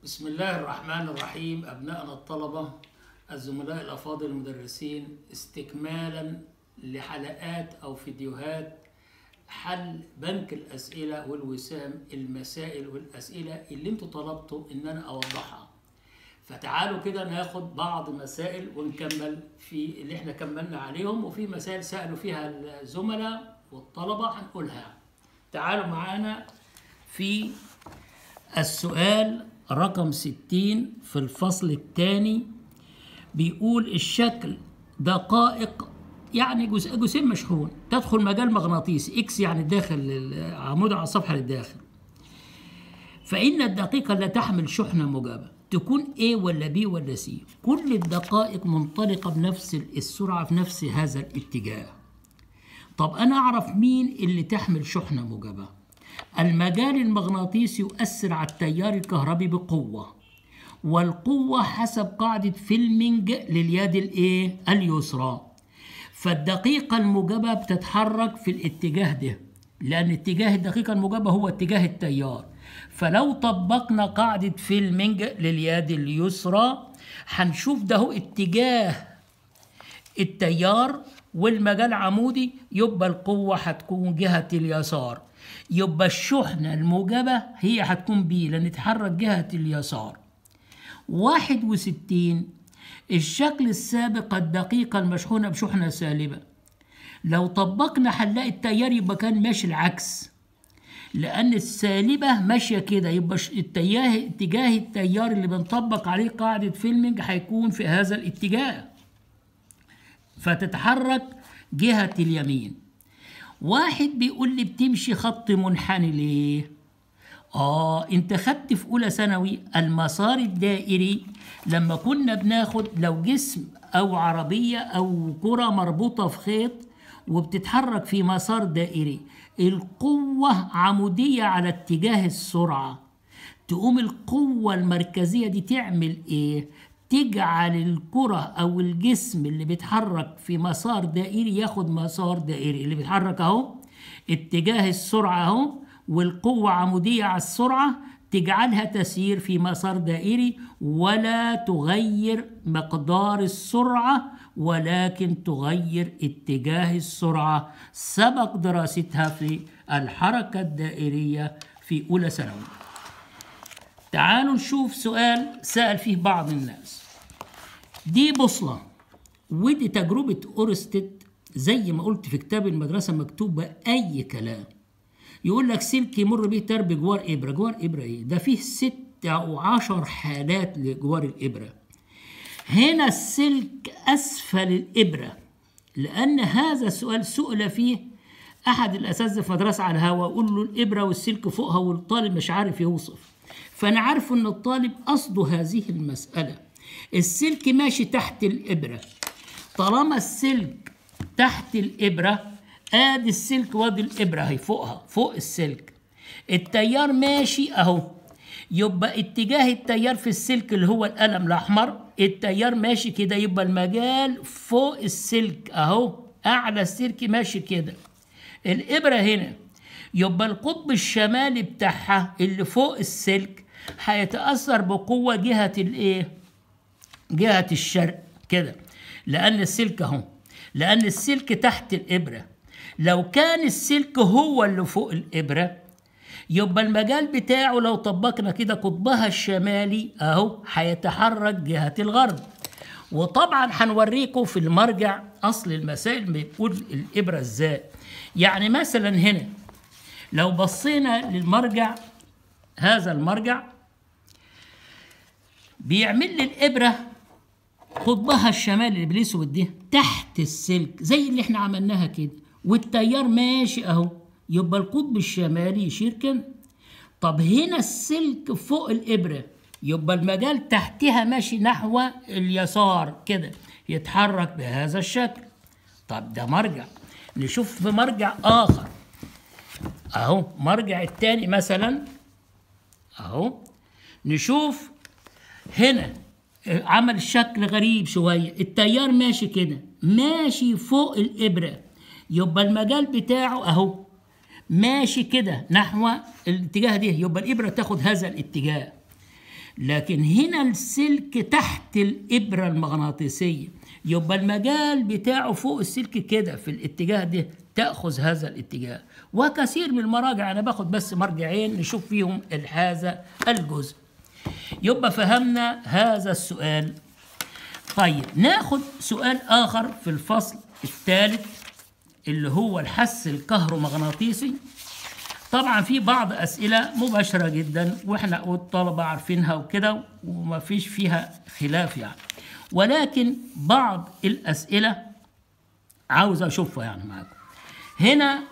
بسم الله الرحمن الرحيم أبنائنا الطلبة الزملاء الأفاضل المدرسين استكمالا لحلقات أو فيديوهات حل بنك الأسئلة والوسام المسائل والأسئلة اللي انتوا طلبتوا إن أنا أوضحها فتعالوا كده ناخد بعض مسائل ونكمل في اللي احنا كملنا عليهم وفي مسائل سألوا فيها الزملاء والطلبة هنقولها تعالوا معانا في السؤال رقم 60 في الفصل الثاني بيقول الشكل دقائق يعني جزء جزئين مشحون تدخل مجال مغناطيسي اكس يعني داخل العمود على الصفحه للداخل فإن الدقيقة لا تحمل شحنة موجبة تكون A ولا B ولا C كل الدقائق منطلقة بنفس السرعة في نفس هذا الاتجاه طب أنا أعرف مين اللي تحمل شحنة موجبة المجال المغناطيسي يؤثر على التيار الكهربي بقوة والقوة حسب قاعدة فيلمينج لليد الايه اليسرى فالدقيقة الموجبة بتتحرك في الاتجاه ده لأن اتجاه الدقيقة الموجبة هو اتجاه التيار فلو طبقنا قاعدة فيلمينج لليد اليسرى هنشوف ده هو اتجاه التيار والمجال عمودي يبقى القوة هتكون جهة اليسار يبقى الشحنة الموجبة هي هتكون بي لأن تتحرك جهة اليسار واحد وستين الشكل السابق الدقيقة المشحونة بشحنة سالبة لو طبقنا هنلاقي التيار يبقى كان ماشي العكس لأن السالبة ماشية كده يبقى التيار اتجاه التيار اللي بنطبق عليه قاعدة فيلمينج هيكون في هذا الاتجاه فتتحرك جهة اليمين واحد بيقول لي بتمشي خط منحني ليه؟ آه أنت خدت في أولى ثانوي المسار الدائري لما كنا بناخد لو جسم أو عربية أو كرة مربوطة في خيط وبتتحرك في مسار دائري القوة عمودية على اتجاه السرعة تقوم القوة المركزية دي تعمل إيه؟ تجعل الكرة أو الجسم اللي بيتحرك في مسار دائري ياخد مسار دائري اللي بيتحرك أهو اتجاه السرعة أهو والقوة عمودية على السرعة تجعلها تسير في مسار دائري ولا تغير مقدار السرعة ولكن تغير اتجاه السرعة سبق دراستها في الحركة الدائرية في أولى ثانوي تعالوا نشوف سؤال سأل فيه بعض الناس دي بوصلة ودي تجربة أورستد زي ما قلت في كتاب المدرسة مكتوب أي كلام يقول لك سلك يمر به ترب جوار إبرة جوار إبرة إيه؟ ده فيه ست أو عشر حالات لجوار الإبرة هنا السلك أسفل الإبرة لأن هذا السؤال سئل فيه أحد الأساتذة في مدرسة على الهواء يقول له الإبرة والسلك فوقها والطالب مش عارف يوصف فأنا عارف إن الطالب قصده هذه المسألة السلك ماشي تحت الإبرة طالما السلك تحت الإبرة ادي السلك وادي الابره اهي فوقها فوق السلك التيار ماشي اهو يبقى اتجاه التيار في السلك اللي هو القلم الاحمر التيار ماشي كده يبقى المجال فوق السلك اهو اعلى السلك ماشي كده الابره هنا يبقى القطب الشمالي بتاعها اللي فوق السلك هيتاثر بقوه جهه الايه جهه الشرق كده لان السلك اهو لان السلك تحت الابره لو كان السلك هو اللي فوق الإبرة يبقى المجال بتاعه لو طبقنا كده قطبها الشمالي أهو هيتحرك جهة الغرب وطبعا هنوريكم في المرجع أصل المسائل بيقول الإبرة إزاي يعني مثلا هنا لو بصينا للمرجع هذا المرجع بيعمل لي الإبرة قطبها الشمالي اللي بالاسود ده تحت السلك زي اللي احنا عملناها كده والتيار ماشي اهو يبقى القطب الشمالي يشير كده طب هنا السلك فوق الابره يبقى المجال تحتها ماشي نحو اليسار كده يتحرك بهذا الشكل طب ده مرجع نشوف في مرجع اخر اهو مرجع التاني مثلا اهو نشوف هنا عمل شكل غريب شويه التيار ماشي كده ماشي فوق الابره يبقى المجال بتاعه اهو ماشي كده نحو الاتجاه ده يبقى الابره تاخد هذا الاتجاه لكن هنا السلك تحت الإبرة المغناطيسية يبقى المجال بتاعه فوق السلك كده في الاتجاه ده تأخذ هذا الاتجاه وكثير من المراجع أنا باخد بس مرجعين نشوف فيهم هذا الجزء يبقى فهمنا هذا السؤال طيب ناخد سؤال آخر في الفصل الثالث اللي هو الحس الكهرومغناطيسي طبعا في بعض أسئلة مباشرة جدا واحنا والطلبة عارفينها وكده وما فيش فيها خلاف يعني ولكن بعض الأسئلة عاوز أشوفها يعني معاكم هنا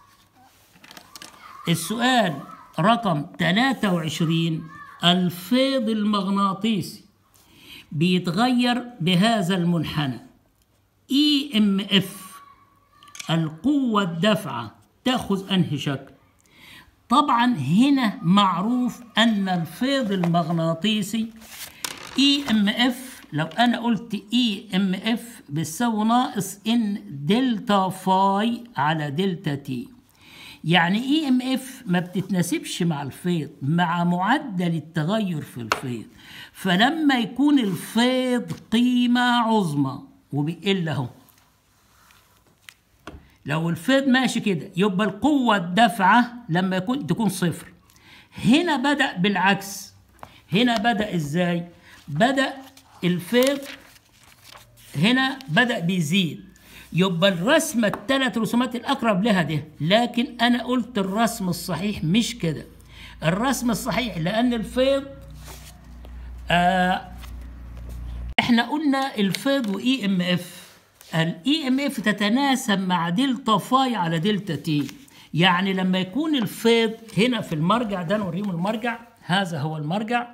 السؤال رقم 23 الفيض المغناطيسي بيتغير بهذا المنحنى اي ام اف القوة الدافعة تأخذ أنهي شكل طبعا هنا معروف أن الفيض المغناطيسي اي ام اف لو أنا قلت اي ام اف بتساوي ناقص ان دلتا فاي على دلتا تي يعني اي ام اف ما بتتناسبش مع الفيض مع معدل التغير في الفيض فلما يكون الفيض قيمة عظمى وبيقل اهو لو الفيض ماشي كده يبقى القوة الدافعة لما يكون تكون صفر هنا بدأ بالعكس هنا بدأ ازاي بدأ الفيض هنا بدأ بيزيد يبقى الرسمة الثلاث رسومات الأقرب لها ده لكن أنا قلت الرسم الصحيح مش كده الرسم الصحيح لأن الفيض آه احنا قلنا الفيض واي ام اف الاي ام اف تتناسب مع دلتا فاي على دلتا تي يعني لما يكون الفيض هنا في المرجع ده نوريهم المرجع هذا هو المرجع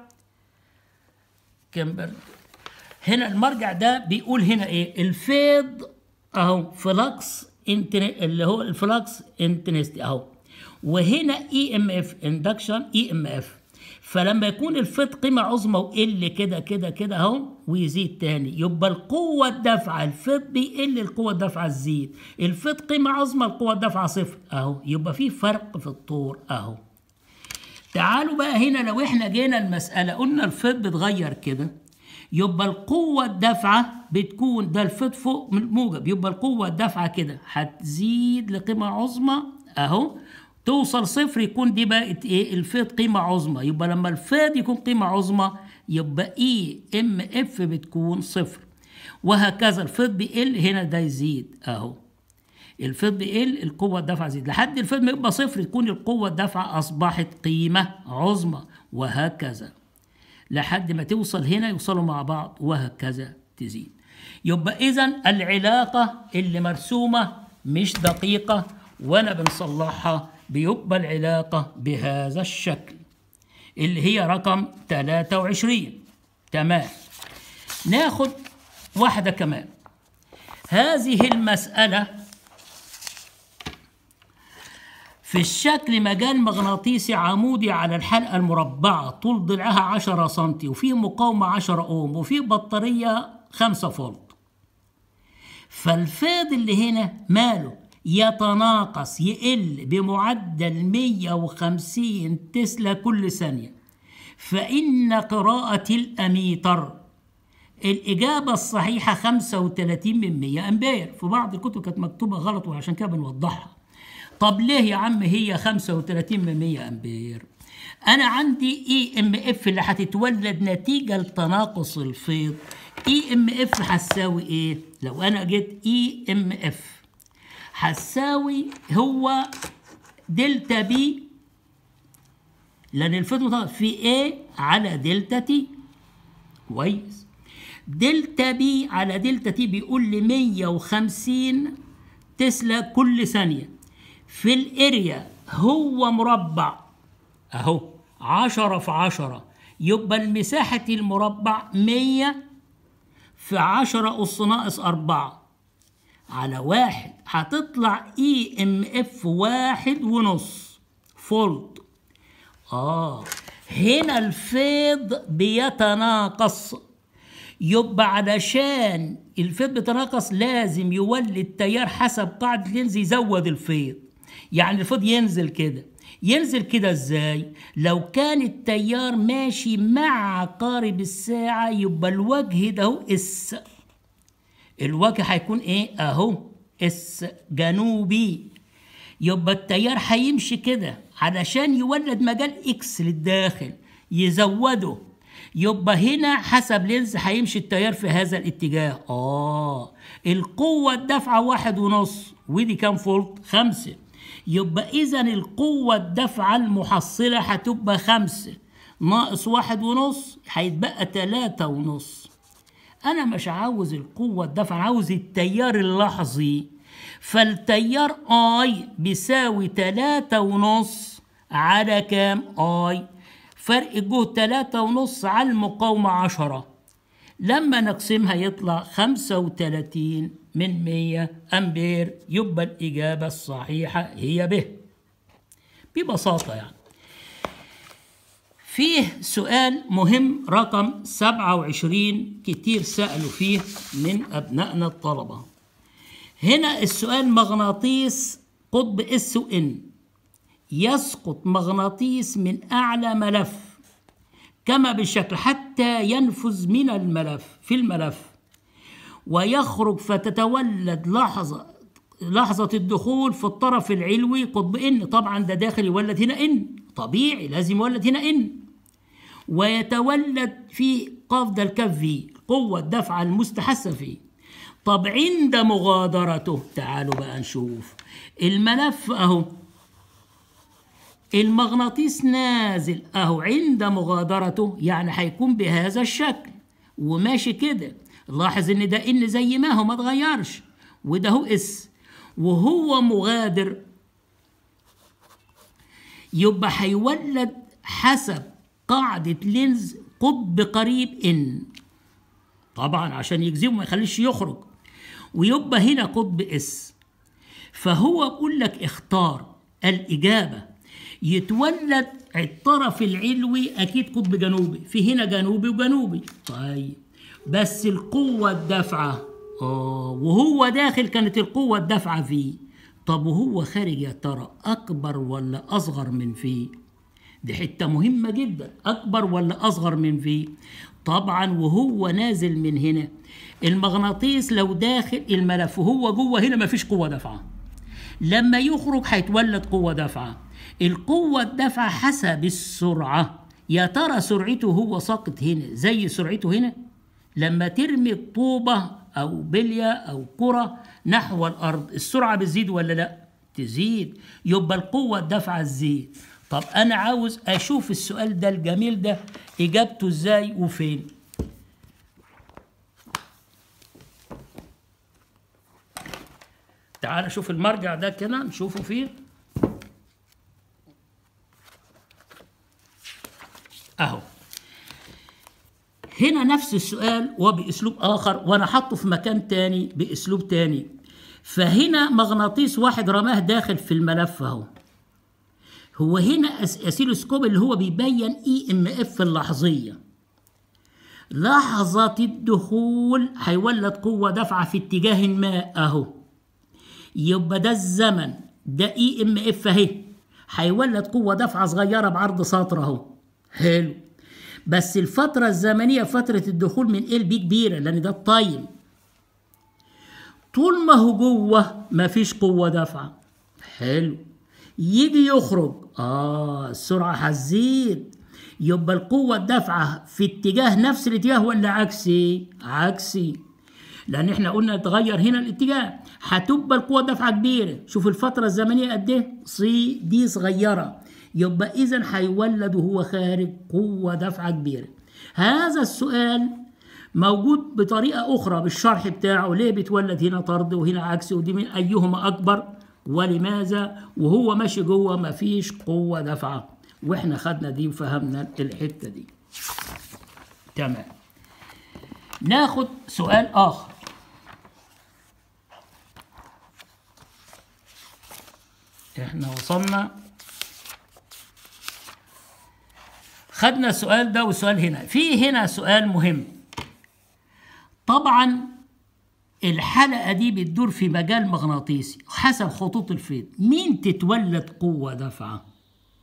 كمبر هنا المرجع ده بيقول هنا ايه الفيض اهو فلكس اللي هو الفلكس انتنستي اهو وهنا اي ام اف اندكشن اي ام اف فلما يكون الفيض قيمة عظمى وقل كده كده كده اهو ويزيد تاني يبقى القوة الدافعة الفيض بيقل القوة الدافعة تزيد الفيض قيمة عظمى القوة الدافعة صفر اهو يبقى في فرق في الطور اهو تعالوا بقى هنا لو احنا جينا المسألة قلنا الفيض بيتغير كده يبقى القوة الدافعة بتكون ده الفيض فوق من الموجب يبقى القوة الدافعة كده هتزيد لقيمة عظمى اهو توصل صفر يكون دي بقت ايه الفيض قيمة عظمى يبقى لما الفيض يكون قيمة عظمى يبقى اي ام اف بتكون صفر وهكذا الفيض بيقل هنا ده يزيد اهو الفيض بيقل القوة الدافعة تزيد لحد الفيض ما يبقى صفر تكون القوة الدافعة أصبحت قيمة عظمى وهكذا لحد ما توصل هنا يوصلوا مع بعض وهكذا تزيد يبقى إذا العلاقة اللي مرسومة مش دقيقة وأنا بنصلحها بيبقى العلاقة بهذا الشكل اللي هي رقم 23 تمام ناخد واحدة كمان هذه المسألة في الشكل مجال مغناطيسي عمودي على الحلقة المربعة طول ضلعها 10 سم وفيه مقاومة 10 أوم وفيه بطارية 5 فولت فالفيض اللي هنا ماله يتناقص يقل بمعدل 150 تسلا كل ثانية فإن قراءة الأميتر الإجابة الصحيحة 35 من 100 أمبير في بعض الكتب كانت مكتوبة غلط وعشان كده بنوضحها طب ليه يا عم هي 35 من 100 أمبير أنا عندي إي إم إف اللي هتتولد نتيجة لتناقص الفيض إي إم إف هتساوي إيه؟ لو أنا جيت إي إم إف هتساوي هو دلتا بي لأن الفيض متناقص في A على دلتا تي كويس دلتا بي على دلتا تي بيقول لي 150 تسلا كل ثانية في الاريا هو مربع اهو عشرة في عشرة يبقى المساحة المربع مية في عشرة أس ناقص أربعة على واحد هتطلع اي ام اف واحد ونص فولت اه هنا الفيض بيتناقص يبقى علشان الفيض بيتناقص لازم يولد تيار حسب قاعدة لينز يزود الفيض يعني الفيض ينزل كده ينزل كده ازاي لو كان التيار ماشي مع عقارب الساعة يبقى الوجه ده هو اس الوجه هيكون ايه اهو اس جنوبي يبقى التيار هيمشي كده علشان يولد مجال اكس للداخل يزوده يبقى هنا حسب لينز هيمشي التيار في هذا الاتجاه اه القوة الدافعة واحد ونص ودي كام فولت خمسة يبقى اذا القوة الدافعة المحصلة هتبقى خمسة ناقص واحد ونص هيتبقى تلاتة ونص انا مش عاوز القوة الدافعة أنا عاوز التيار اللحظي فالتيار اي بيساوي تلاتة ونص على كام اي فرق الجهد تلاتة ونص على المقاومة عشرة لما نقسمها يطلع خمسة وتلاتين من مية أمبير يبقى الإجابة الصحيحة هي به ببساطة يعني فيه سؤال مهم رقم 27 كتير سألوا فيه من أبنائنا الطلبة هنا السؤال مغناطيس قطب اس وان يسقط مغناطيس من أعلى ملف كما بالشكل حتى ينفذ من الملف في الملف ويخرج فتتولد لحظة لحظة الدخول في الطرف العلوي قطب ان طبعا ده داخل يولد هنا ان طبيعي لازم يولد هنا ان ويتولد في قفض الكف في قوة الدفع المستحثة فيه طب عند مغادرته تعالوا بقى نشوف الملف اهو المغناطيس نازل اهو عند مغادرته يعني هيكون بهذا الشكل وماشي كده لاحظ ان ده ان زي ما هو ما اتغيرش وده هو اس وهو مغادر يبقى هيولد حسب قاعدة لينز قطب قريب ان طبعا عشان يجذبه ما يخليش يخرج ويبقى هنا قطب اس فهو بيقول لك اختار الإجابة يتولد الطرف العلوي أكيد قطب جنوبي في هنا جنوبي وجنوبي طيب بس القوة الدافعة آه وهو داخل كانت القوة الدافعة فيه طب وهو خارج يا ترى أكبر ولا أصغر من فيه دي حتة مهمة جدا أكبر ولا أصغر من فيه طبعا وهو نازل من هنا المغناطيس لو داخل الملف وهو جوه هنا مفيش قوة دافعة لما يخرج هيتولد قوة دافعة القوة الدافعة حسب السرعة يا ترى سرعته هو ساقط هنا زي سرعته هنا لما ترمي طوبة أو بلية أو كرة نحو الأرض السرعة بتزيد ولا لا؟ تزيد يبقى القوة الدافعة تزيد طب أنا عاوز أشوف السؤال ده الجميل ده إجابته إزاي وفين تعال شوف المرجع ده كده نشوفه فيه اهو هنا نفس السؤال وباسلوب اخر وانا حاطه في مكان تاني باسلوب تاني فهنا مغناطيس واحد رماه داخل في الملف اهو هو هنا اسيلوسكوب اللي هو بيبين اي ام اف اللحظيه لحظة الدخول هيولد قوة دفعة في اتجاه ما اهو يبقى ده الزمن ده اي ام اف اهي هيولد قوة دفعة صغيرة بعرض سطر اهو حلو بس الفترة الزمنية فترة الدخول من ال بي كبيرة لأن ده التايم طول ما هو جوه مفيش قوة دفعة حلو يجي يخرج اه السرعة هتزيد يبقى القوة الدافعة في اتجاه نفس الاتجاه ولا عكسي؟ عكسي لأن احنا قلنا اتغير هنا الاتجاه هتبقى القوة الدافعة كبيرة شوف الفترة الزمنية قد ايه؟ سي دي صغيرة يبقى إذا هيولد وهو خارج قوة دافعة كبيرة هذا السؤال موجود بطريقة أخرى بالشرح بتاعه ليه بتولد هنا طرد وهنا عكس ودي من أيهما أكبر ولماذا وهو ماشي جوه مفيش قوة دافعة واحنا خدنا دي وفهمنا الحتة دي تمام ناخد سؤال آخر احنا وصلنا خدنا السؤال ده والسؤال هنا في هنا سؤال مهم طبعا الحلقة دي بتدور في مجال مغناطيسي حسب خطوط الفيض مين تتولد قوة دافعة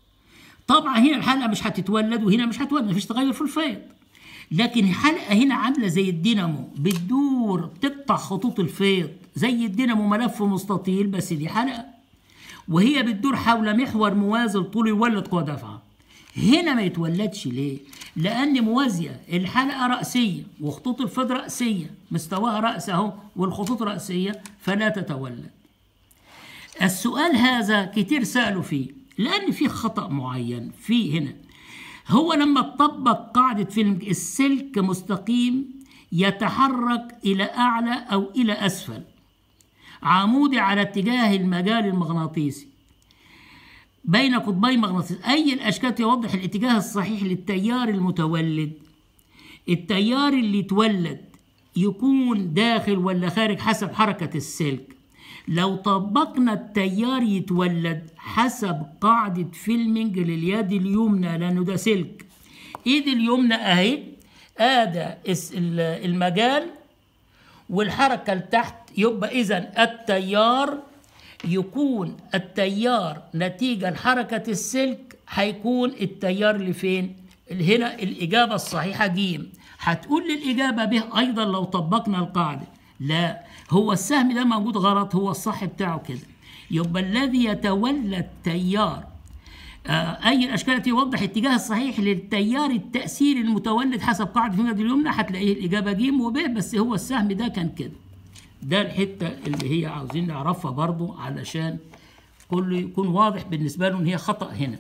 طبعا هنا الحلقه مش هتتولد وهنا مش هتولد مفيش تغير في الفيض لكن الحلقه هنا عامله زي الدينامو بتدور بتقطع خطوط الفيض زي الدينامو ملف مستطيل بس دي حلقه وهي بتدور حول محور موازي لطول يولد قوه دافعه هنا ما يتولدش ليه؟ لأن موازية الحلقة رأسية وخطوط الفيض رأسية مستواها رأس أهو والخطوط رأسية فلا تتولد. السؤال هذا كتير سألوا فيه لأن في خطأ معين في هنا هو لما تطبق قاعدة فيلم السلك مستقيم يتحرك إلى أعلى أو إلى أسفل عمودي على اتجاه المجال المغناطيسي بين قطبي مغناطيس أي الأشكال يوضح الاتجاه الصحيح للتيار المتولد التيار اللي يتولد يكون داخل ولا خارج حسب حركة السلك لو طبقنا التيار يتولد حسب قاعدة فيلمينج لليد اليمنى لأنه ده سلك إيد اليمنى أهي آدى المجال والحركة لتحت يبقى إذا التيار يكون التيار نتيجة لحركة السلك هيكون التيار اللي فين؟ اللي هنا الإجابة الصحيحة جيم هتقول لي الإجابة به أيضا لو طبقنا القاعدة لا هو السهم ده موجود غلط هو الصح بتاعه كده يبقى الذي يتولد تيار آه أي الأشكال التي يوضح الاتجاه الصحيح للتيار التأثيري المتولد حسب قاعدة في اليمنى هتلاقيه الإجابة جيم وب بس هو السهم ده كان كده ده الحته اللي هي عاوزين نعرفها برضو علشان كله يكون واضح بالنسبه له ان هي خطا هنا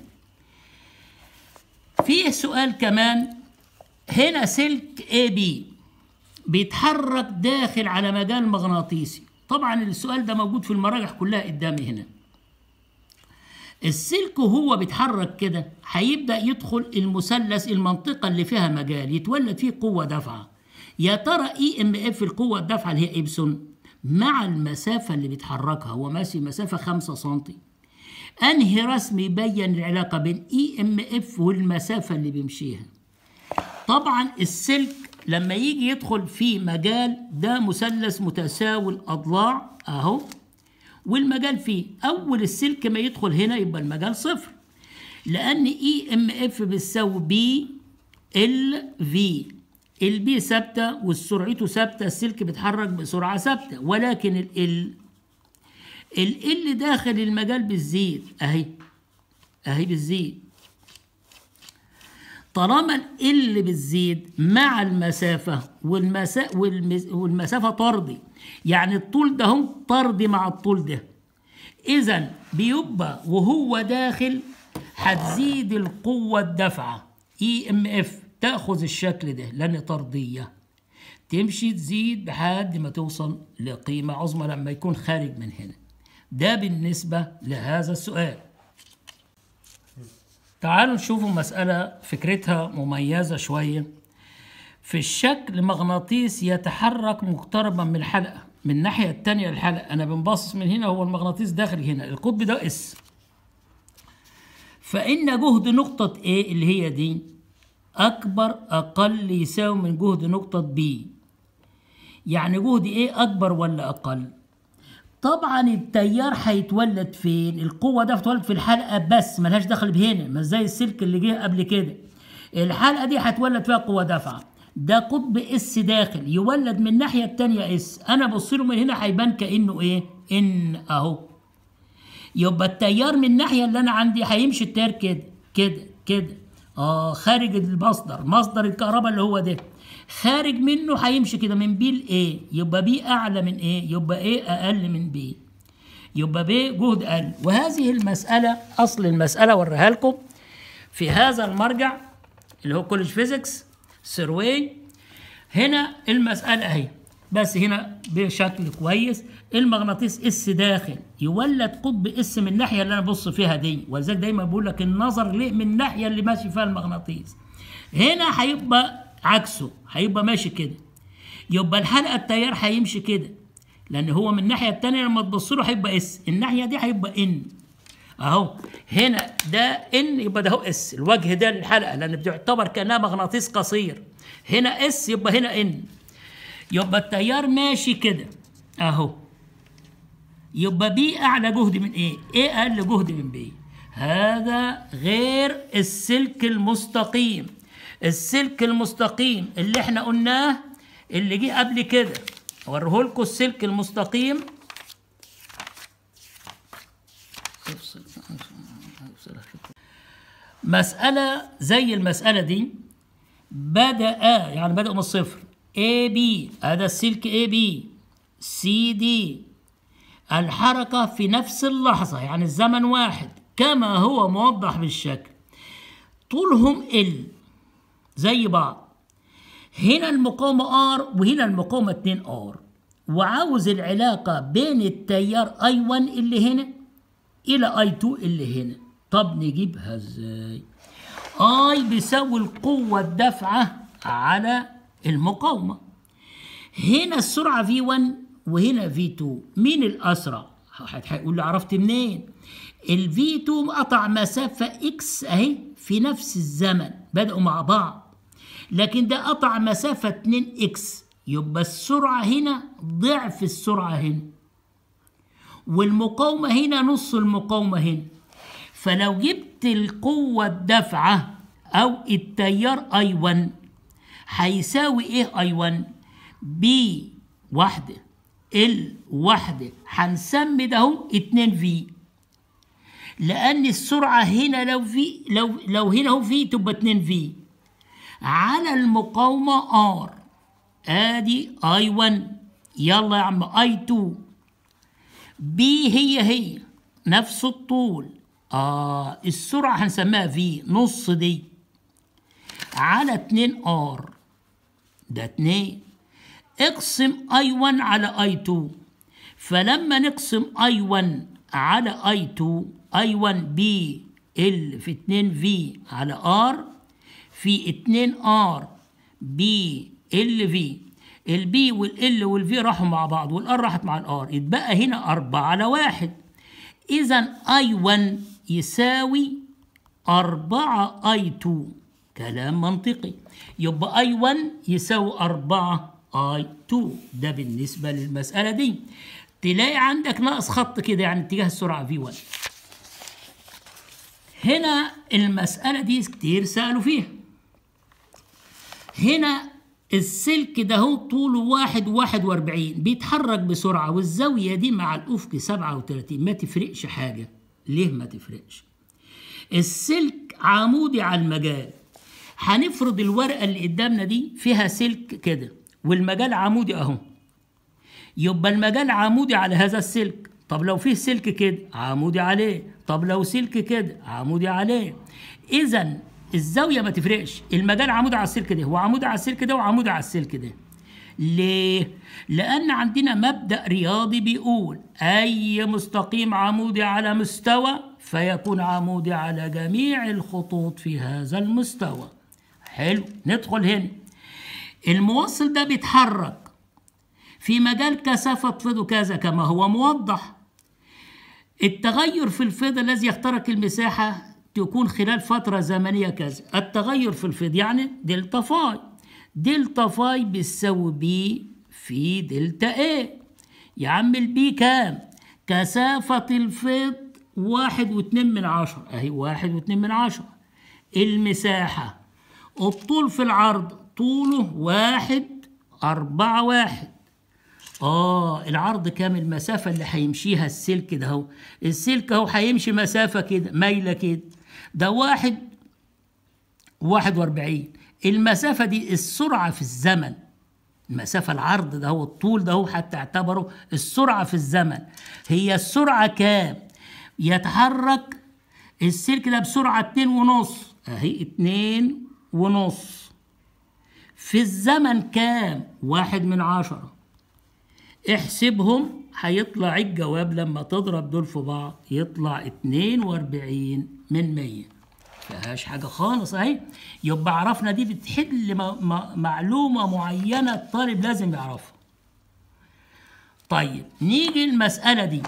في سؤال كمان هنا سلك اي بي بيتحرك داخل على مجال مغناطيسي طبعا السؤال ده موجود في المراجع كلها قدامي هنا السلك وهو بيتحرك كده هيبدا يدخل المثلث المنطقه اللي فيها مجال يتولد فيه قوه دافعه يا ترى اي ام اف القوه الدافعه اللي هي ابسون مع المسافه اللي بيتحركها هو ماشي مسافه 5 سم انهي رسم يبين العلاقه بين اي ام اف والمسافه اللي بيمشيها طبعا السلك لما يجي يدخل في مجال ده مثلث متساوي الاضلاع اهو والمجال فيه اول السلك ما يدخل هنا يبقى المجال صفر لان اي ام اف بتساوي بي ال في البي ثابته والسرعته ثابته السلك بيتحرك بسرعه ثابته ولكن ال ال داخل المجال بتزيد اهي اهي بتزيد طالما ال بتزيد مع المسافه والمسا والمسافه طردي يعني الطول ده هم طردي مع الطول ده اذا بيبقى وهو داخل هتزيد القوه الدافعه اي ام اف تاخذ الشكل ده لان طرديه تمشي تزيد لحد ما توصل لقيمه عظمى لما يكون خارج من هنا ده بالنسبه لهذا السؤال تعالوا نشوفوا مسألة فكرتها مميزة شوية في الشكل مغناطيس يتحرك مقتربا من الحلقة من الناحية التانية للحلقة أنا بنبصص من هنا هو المغناطيس داخل هنا القطب ده اس فإن جهد نقطة A اللي هي دي أكبر أقل يساوي من جهد نقطة B يعني جهد A أكبر ولا أقل؟ طبعا التيار هيتولد فين؟ القوة ده هتتولد في الحلقة بس ملهاش دخل بهنا مش زي السلك اللي جه قبل كده. الحلقة دي هتولد فيها قوة دافعة. ده قطب اس داخل يولد من الناحية التانية اس، أنا أبص له من هنا هيبان كأنه إيه؟ إن أهو. يبقى التيار من الناحية اللي أنا عندي هيمشي التيار كده كده كده. اه خارج المصدر مصدر الكهرباء اللي هو ده خارج منه هيمشي كده من بي لايه يبقى بي اعلى من ايه يبقى ايه اقل من بي يبقى بي جهد اقل وهذه المساله اصل المساله وريها لكم في هذا المرجع اللي هو كولج فيزيكس سيروي هنا المساله اهي بس هنا بشكل كويس المغناطيس اس داخل يولد قطب اس من الناحيه اللي انا ببص فيها دي ولذلك دايما بقول لك النظر ليه من الناحيه اللي ماشي فيها المغناطيس هنا هيبقى عكسه هيبقى ماشي كده يبقى الحلقه التيار هيمشي كده لان هو من الناحيه الثانيه لما تبص له هيبقى اس الناحيه دي هيبقى ان اهو هنا ده ان يبقى ده هو اس الوجه ده للحلقه لان بتعتبر كانها مغناطيس قصير هنا اس يبقى هنا ان يبقى التيار ماشي كده اهو يبقى بي اعلى جهد من ايه ايه اقل جهد من بي هذا غير السلك المستقيم السلك المستقيم اللي احنا قلناه اللي جه قبل كده اوريه لكم السلك المستقيم مسألة زي المسألة دي بدأ يعني بدأوا من الصفر A B هذا السلك A B C D الحركة في نفس اللحظة يعني الزمن واحد كما هو موضح بالشكل طولهم ال زي بعض هنا المقاومة R وهنا المقاومة 2 R وعاوز العلاقة بين التيار I1 اللي هنا إلى I2 اللي هنا طب نجيبها ازاي I بيساوي القوة الدافعة على المقاومة هنا السرعة V1 وهنا V2 مين الأسرع هيقول لي عرفت منين ال V2 قطع مسافة X أهي في نفس الزمن بدأوا مع بعض لكن ده قطع مسافة 2X يبقى السرعة هنا ضعف السرعة هنا والمقاومة هنا نص المقاومة هنا فلو جبت القوة الدافعة أو التيار I1 هيساوي إيه I1 B واحدة ال واحدة هنسمي ده اهو 2 في لأن السرعة هنا لو في لو لو هنا هو في تبقى 2 في على المقاومة R ادي اي 1 يلا يا عم اي 2 بي هي هي نفس الطول اه السرعة هنسميها في نص دي على 2 ار ده 2 اقسم اي 1 على اي 2 فلما نقسم اي 1 على اي 2 اي 1 بي ال في 2 في على ار في 2 ار بي ال في البي والال والفي راحوا مع بعض والار راحت مع الار يتبقى هنا 4 على 1 اذا اي 1 يساوي 4 اي 2 كلام منطقي يبقى اي 1 يساوي 4 اي 2 ده بالنسبه للمساله دي تلاقي عندك ناقص خط كده يعني اتجاه السرعه في 1 هنا المساله دي كتير سالوا فيها هنا السلك ده هو طوله واحد واحد واربعين بيتحرك بسرعة والزاوية دي مع الأفق سبعة وتلاتين ما تفرقش حاجة ليه ما تفرقش السلك عمودي على المجال هنفرض الورقة اللي قدامنا دي فيها سلك كده والمجال عمودي أهو يبقى المجال عمودي على هذا السلك طب لو فيه سلك كده عمودي عليه طب لو سلك كده عمودي عليه إذا الزاويه ما تفرقش المجال عمود على السلك ده وعمود على السلك ده وعمود على السلك ده ليه لان عندنا مبدا رياضي بيقول اي مستقيم عمودي على مستوى فيكون عمودي على جميع الخطوط في هذا المستوى حلو ندخل هنا الموصل ده بيتحرك في مجال كثافة فضو كذا كما هو موضح التغير في الفيض الذي يخترق المساحة تكون خلال فترة زمنية كذا التغير في الفيض يعني دلتا فاي دلتا فاي بتساوي بي في دلتا ايه يا عم البي كام كثافة الفيض واحد واتنين من عشرة اهي واحد واتنين من عشرة المساحة الطول في العرض طوله واحد أربعة واحد آه العرض كام المسافة اللي هيمشيها السلك ده اهو السلك اهو هيمشي مسافة كده مايلة كده ده واحد واحد واربعين المسافة دي السرعة في الزمن المسافة العرض ده هو الطول ده هو حتى اعتبره السرعة في الزمن هي السرعة كام يتحرك السلك ده بسرعة اتنين ونص اهي اتنين ونص في الزمن كام واحد من عشرة احسبهم هيطلع الجواب لما تضرب دول في بعض يطلع 42 من 100 فيهاش حاجة خالص اهي يبقى عرفنا دي بتحل معلومة معينة الطالب لازم يعرفها طيب نيجي المسألة دي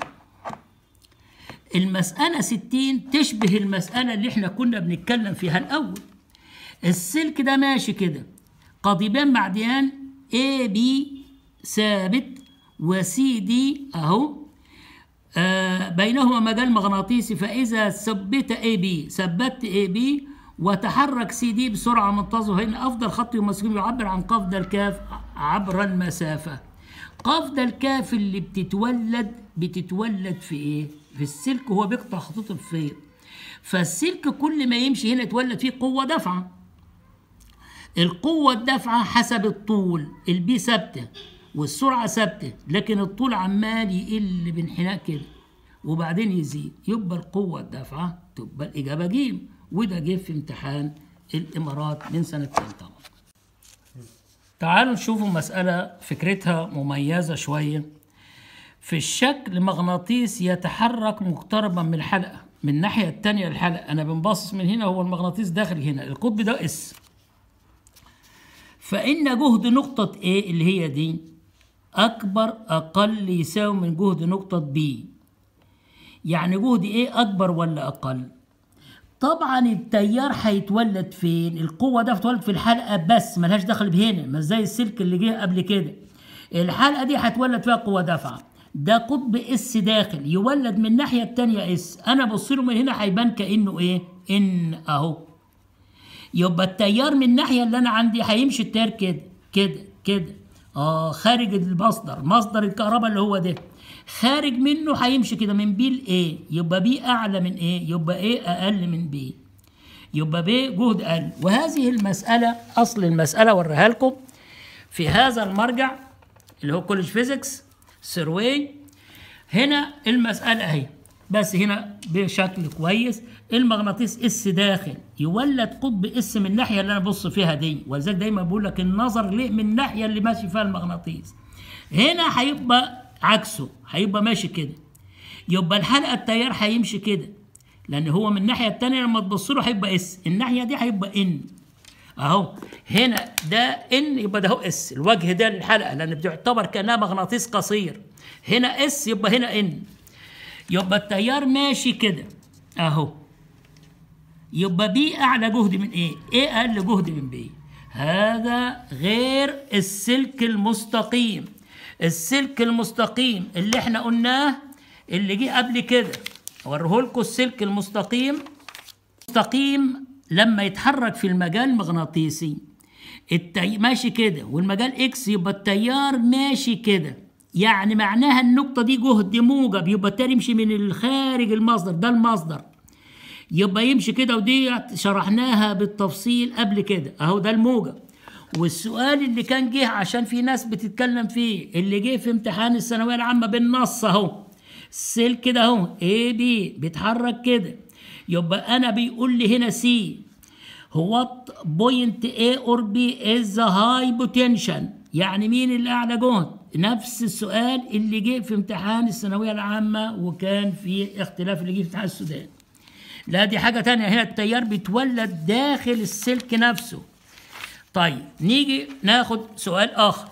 المسألة 60 تشبه المسألة اللي احنا كنا بنتكلم فيها الأول السلك ده ماشي كده قضيبان معديان A B ثابت وسي دي اهو آه بينهما مجال مغناطيسي فإذا ثبت اي بي ثبت اي بي وتحرك سي دي بسرعة منتظمة هنا أفضل خط يمثله يعبر عن قفز الكاف عبر المسافة قفز الكاف اللي بتتولد بتتولد في ايه؟ في السلك وهو بيقطع خطوط الفيض فالسلك كل ما يمشي هنا يتولد فيه قوة دفعة القوة الدافعة حسب الطول البي ثابتة والسرعة ثابتة لكن الطول عمال يقل بانحناء كده وبعدين يزيد يبقى القوة الدافعة تبقى الإجابة جيم وده جه في امتحان الإمارات من سنتين طبعا تعالوا نشوفوا مسألة فكرتها مميزة شوية في الشكل مغناطيس يتحرك مقتربا من الحلقة من الناحية التانية للحلقة أنا بنبصص من هنا هو المغناطيس داخل هنا القطب ده اس فإن جهد نقطة A اللي هي دي أكبر أقل يساوي من جهد نقطة B يعني جهد A أكبر ولا أقل؟ طبعا التيار هيتولد فين؟ القوة ده هتتولد في الحلقة بس ملهاش دخل بهنا مش زي السلك اللي جه قبل كده الحلقة دي هتولد فيها قوة دفعة ده قطب اس داخل يولد من الناحية التانية اس أنا بص له من هنا هيبان كأنه إيه؟ إن أهو يبقى التيار من الناحيه اللي انا عندي هيمشي التيار كده كده كده اه خارج المصدر مصدر الكهرباء اللي هو ده خارج منه هيمشي كده من بي لايه يبقى بي اعلى من ايه يبقى ايه اقل من بي يبقى بي جهد اقل وهذه المساله اصل المساله اوريها لكم في هذا المرجع اللي هو كولج فيزيكس سيروي هنا المساله اهي بس هنا بشكل كويس المغناطيس اس داخل يولد قطب اس من الناحيه اللي انا ببص فيها دي ولذلك دايما بقول لك النظر ليه من الناحيه اللي ماشي فيها المغناطيس هنا هيبقى عكسه هيبقى ماشي كده يبقى الحلقه التيار هيمشي كده لان هو من الناحيه الثانيه لما تبص له هيبقى اس الناحيه دي هيبقى ان اهو هنا ده ان يبقى ده هو اس الوجه ده للحلقه لان بتعتبر كانها مغناطيس قصير هنا اس يبقى هنا ان يبقى التيار ماشي كده اهو يبقى بي اعلى جهد من ايه ايه اقل جهد من بي هذا غير السلك المستقيم السلك المستقيم اللي احنا قلناه اللي جه قبل كده اوريه لكم السلك المستقيم مستقيم لما يتحرك في المجال المغناطيسي التي... ماشي كده والمجال اكس يبقى التيار ماشي كده يعني معناها النقطة دي جهد موجب يبقى التاني يمشي من الخارج المصدر ده المصدر يبقى يمشي كده ودي شرحناها بالتفصيل قبل كده اهو ده الموجب والسؤال اللي كان جه عشان في ناس بتتكلم فيه اللي جه في امتحان الثانويه العامه بالنص اهو السلك كده اهو اي بي بيتحرك كده يبقى انا بيقول لي هنا سي هو بوينت A اور بي از هاي بوتنشال يعني مين اللي اعلى جهد نفس السؤال اللي جه في امتحان الثانويه العامه وكان في اختلاف اللي جه في امتحان السودان لا دي حاجه تانية هنا التيار بيتولد داخل السلك نفسه طيب نيجي ناخد سؤال اخر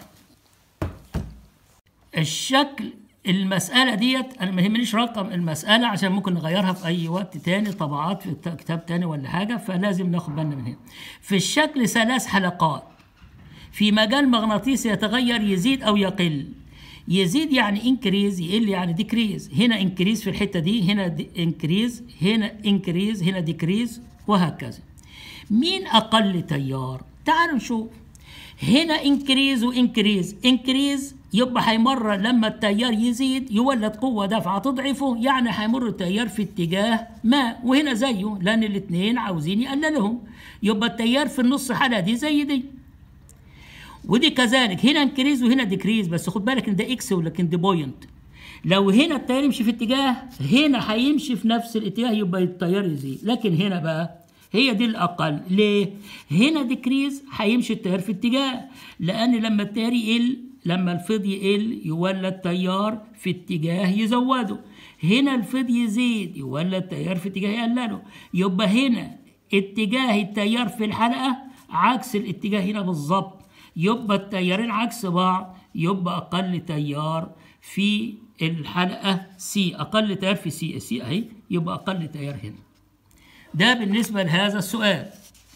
الشكل المسألة ديت أنا ما يهمنيش رقم المسألة عشان ممكن نغيرها في أي وقت تاني طبعات في كتاب تاني ولا حاجة فلازم ناخد بالنا من هنا. في الشكل ثلاث حلقات في مجال مغناطيسي يتغير يزيد أو يقل. يزيد يعني انكريز يقل يعني ديكريز هنا انكريز في الحتة دي هنا انكريز هنا انكريز هنا ديكريز وهكذا. مين أقل تيار؟ تعالوا نشوف. هنا انكريز وانكريز انكريز يبقى هيمر لما التيار يزيد يولد قوة دفعة تضعفه يعني هيمر التيار في اتجاه ما وهنا زيه لأن الاتنين عاوزين يقللهم يبقى التيار في النص حالة دي زي دي ودي كذلك هنا انكريز وهنا ديكريز بس خد بالك ان ده اكس ولكن دي بوينت لو هنا التيار يمشي في اتجاه هنا هيمشي في نفس الاتجاه يبقى التيار يزيد لكن هنا بقى هي دي الأقل ليه؟ هنا ديكريز هيمشي التيار في اتجاه لأن لما التيار يقل لما الفيض يقل يولد تيار في اتجاه يزوده هنا الفيض يزيد يولد تيار في اتجاه يقلله يبقى هنا اتجاه التيار في الحلقة عكس الاتجاه هنا بالظبط يبقى التيارين عكس بعض يبقى أقل تيار في الحلقة سي أقل تيار في سي سي أهي يبقى أقل تيار هنا ده بالنسبة لهذا السؤال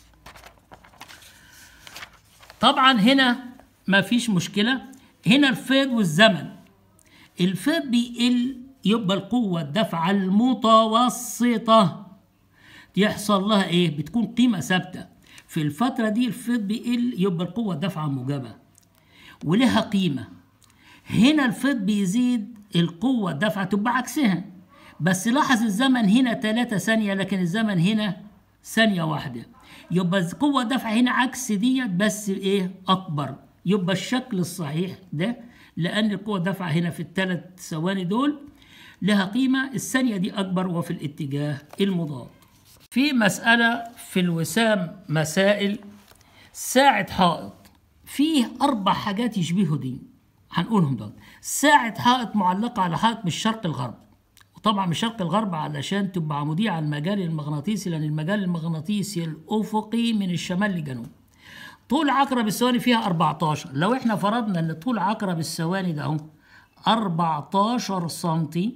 طبعا هنا ما فيش مشكلة هنا الفيض والزمن الفيض بيقل يبقى القوة الدفع المتوسطة يحصل لها ايه بتكون قيمة ثابتة في الفترة دي الفيض بيقل يبقى القوة الدفعة موجبة ولها قيمة هنا الفيض بيزيد القوة الدفعة تبقى عكسها بس لاحظ الزمن هنا 3 ثانية لكن الزمن هنا ثانية واحدة يبقى القوة الدفع هنا عكس ديت بس ايه أكبر يبقى الشكل الصحيح ده لأن القوة الدفع هنا في الثلاث ثواني دول لها قيمة الثانية دي أكبر وفي الاتجاه المضاد في مسألة في الوسام مسائل ساعة حائط فيه أربع حاجات يشبهوا دي هنقولهم دول ساعة حائط معلقة على حائط من الشرق الغرب وطبعا من الشرق الغرب علشان تبقى عمودية على المجال المغناطيسي لأن المجال المغناطيسي الأفقي من الشمال للجنوب طول عقرب الثواني فيها 14 لو احنا فرضنا ان طول عقرب الثواني ده اهو 14 سنتي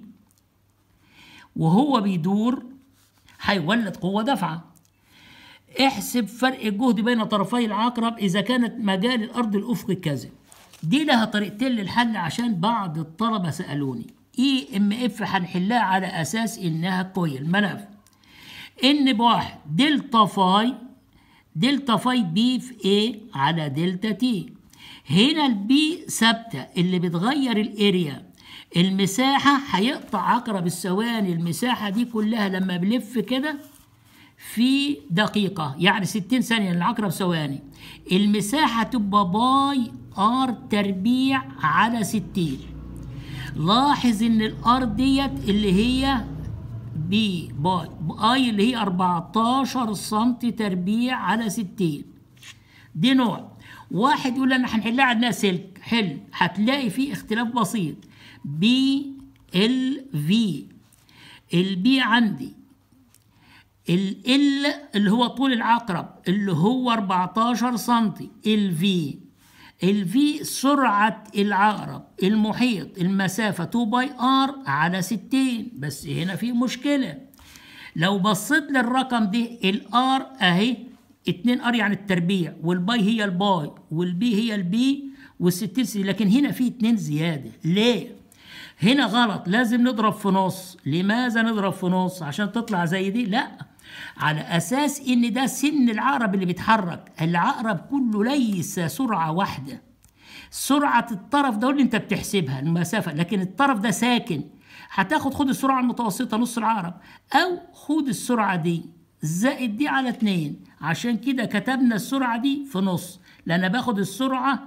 وهو بيدور هيولد قوة دفعة احسب فرق الجهد بين طرفي العقرب إذا كانت مجال الأرض الأفقي كذا دي لها طريقتين للحل عشان بعض الطلبة سألوني اي ام اف هنحلها على أساس إنها كويل ملف ان بواحد دلتا فاي دلتا فاي بي في ايه على دلتا تي هنا البي ثابتة اللي بتغير الاريا المساحة هيقطع عقرب الثواني المساحة دي كلها لما بلف كده في دقيقة يعني 60 ثانية العقرب ثواني المساحة تبقى باي ار تربيع على 60 لاحظ ان الار ديت اللي هي بي باي اي اللي هي 14 سم تربيع على 60 دي نوع واحد يقول انا هنحلها عندنا سلك حل هتلاقي فيه اختلاف بسيط بي ال في البي عندي ال ال اللي هو طول العقرب اللي هو 14 سم الفي الفي سرعة العقرب المحيط المسافة 2 باي ار على 60 بس هنا في مشكلة لو بصيت للرقم ده الار اهي 2 ار يعني التربيع والباي هي الباي والبي هي البي وال60 سي لكن هنا في 2 زيادة ليه؟ هنا غلط لازم نضرب في نص لماذا نضرب في نص عشان تطلع زي دي لا على اساس ان ده سن العقرب اللي بيتحرك العقرب كله ليس سرعه واحده سرعه الطرف ده اللي انت بتحسبها المسافه لكن الطرف ده ساكن هتاخد خد السرعه المتوسطه نص العقرب او خد السرعه دي زائد دي على اتنين عشان كده كتبنا السرعه دي في نص لان باخد السرعه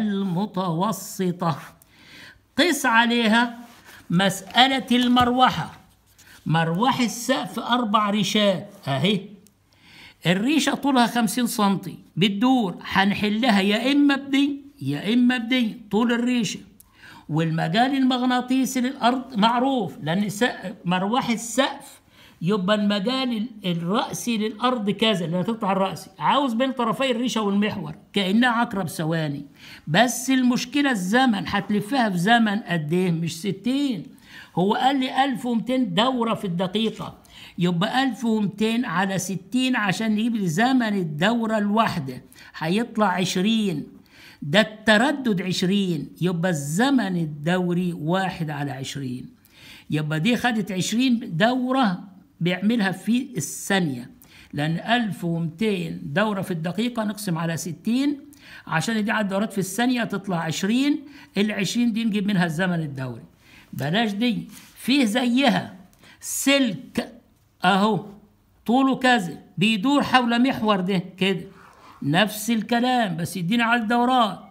المتوسطه قس عليها مساله المروحه مروحة السقف أربع ريشات أهي الريشة طولها خمسين سنتي بتدور هنحلها يا إما بدي يا إما بدي طول الريشة والمجال المغناطيسي للأرض معروف لأن مروحة السقف يبقى المجال الرأسي للأرض كذا اللي هتقطع الرأسي عاوز بين طرفي الريشة والمحور كأنها عقرب ثواني بس المشكلة الزمن هتلفها في زمن قد إيه مش ستين هو قال لي 1200 دورة في الدقيقة يبقى 1200 على 60 عشان نجيب لي زمن الدورة الواحدة هيطلع 20 ده التردد 20 يبقى الزمن الدوري واحد على 20 يبقى دي خدت 20 دورة بيعملها في الثانية لأن 1200 دورة في الدقيقة نقسم على 60 عشان دي على الدورات في الثانية تطلع 20 ال 20 دي نجيب منها الزمن الدوري بلاش دي فيه زيها سلك اهو طوله كذا بيدور حول محور ده كده نفس الكلام بس يدينا على الدورات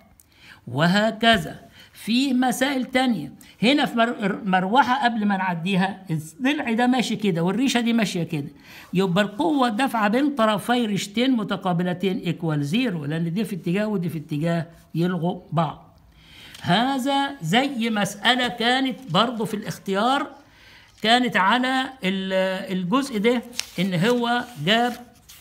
وهكذا في مسائل تانية هنا في مروحة قبل ما نعديها الضلع ده ماشي كده والريشة دي ماشية كده يبقى القوة الدافعة بين طرفي ريشتين متقابلتين ايكوال زيرو لأن دي في اتجاه ودي في اتجاه يلغوا بعض هذا زي مسألة كانت برضه في الاختيار كانت على الجزء ده ان هو جاب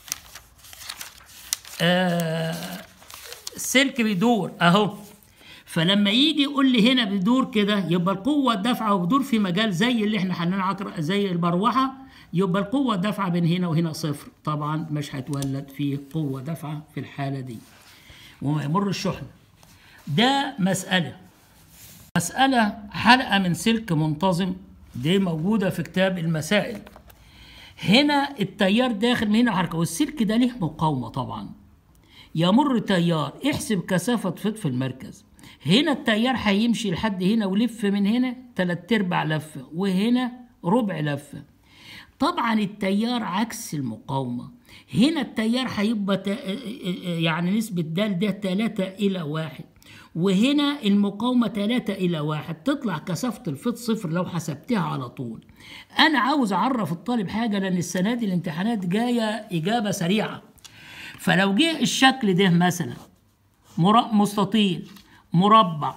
آه سلك بيدور اهو فلما يجي يقول لي هنا بيدور كده يبقى القوة الدافعة وبدور في مجال زي اللي احنا حلينا عقر زي المروحة يبقى القوة الدافعة بين هنا وهنا صفر طبعا مش هيتولد فيه قوة دافعة في الحالة دي وما يمر الشحنة ده مسألة مسألة حلقة من سلك منتظم دي موجودة في كتاب المسائل هنا التيار داخل من هنا حركة والسلك ده ليه مقاومة طبعا يمر تيار احسب كثافة فض في المركز هنا التيار هيمشي لحد هنا ويلف من هنا تلات ارباع لفة وهنا ربع لفة طبعا التيار عكس المقاومة هنا التيار هيبقى تا- يعني نسبة د ده 3 إلى واحد وهنا المقاومة 3 إلى واحد تطلع كثافة الفيض صفر لو حسبتها على طول أنا عاوز أعرف الطالب حاجة لأن السنة دي الامتحانات جاية إجابة سريعة فلو جه الشكل ده مثلا مر- مستطيل مربع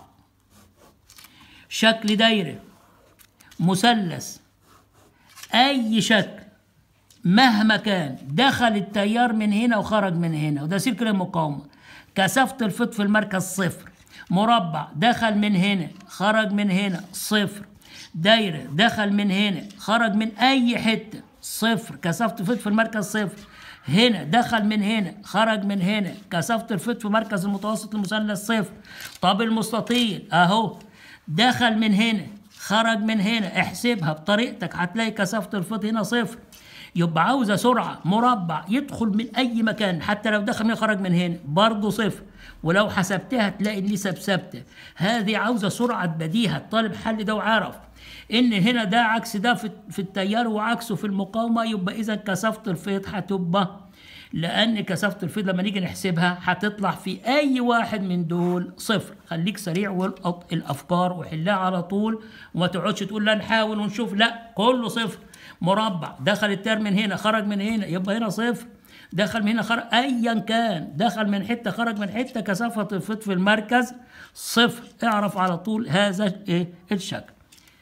شكل دايرة مثلث أي شكل مهما كان دخل التيار من هنا وخرج من هنا وده سلك المقاومة كثافة الفيض في المركز صفر مربع دخل من هنا خرج من هنا صفر دايرة دخل من هنا خرج من أي حتة صفر كثافة الفيض في المركز صفر هنا دخل من هنا خرج من هنا كثافة الفيض في مركز المتوسط المثلث صفر طب المستطيل أهو دخل من هنا خرج من هنا احسبها بطريقتك هتلاقي كثافة الفيض هنا صفر يبقى عاوزة سرعة مربع يدخل من أي مكان حتى لو دخل من خرج من هنا برضه صفر ولو حسبتها تلاقي النسب ثابتة هذه عاوزة سرعة بديهة الطالب حل ده وعرف إن هنا ده عكس ده في, في التيار وعكسه في المقاومة يبقى إذا كثافة الفيض هتبقى لأن كثافة الفيض لما نيجي نحسبها هتطلع في أي واحد من دول صفر خليك سريع والقط الأفكار وحلها على طول وما تقعدش تقول لا نحاول ونشوف لا كله صفر مربع دخل التيار من هنا خرج من هنا يبقى هنا صفر دخل من هنا خرج ايا كان دخل من حته خرج من حته كثافه الفيض في المركز صفر اعرف على طول هذا ايه الشكل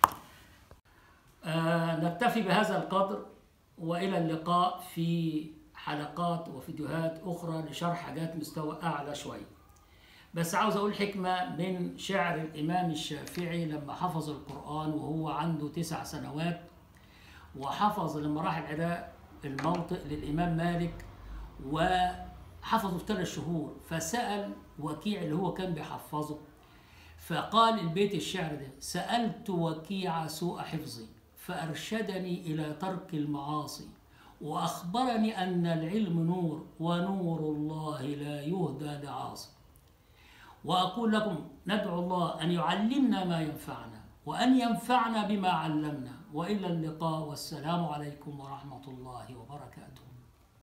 آه نكتفي بهذا القدر والى اللقاء في حلقات وفيديوهات اخرى لشرح حاجات مستوى اعلى شويه بس عاوز اقول حكمه من شعر الامام الشافعي لما حفظ القران وهو عنده تسع سنوات وحفظ لما راح العراق الموطئ للإمام مالك وحفظه في ثلاث شهور فسأل وكيع اللي هو كان بيحفظه فقال البيت الشعر ده سألت وكيع سوء حفظي فأرشدني إلى ترك المعاصي وأخبرني أن العلم نور ونور الله لا يهدى لعاصي وأقول لكم ندعو الله أن يعلمنا ما ينفعنا وأن ينفعنا بما علمنا وإلى اللقاء والسلام عليكم ورحمة الله وبركاته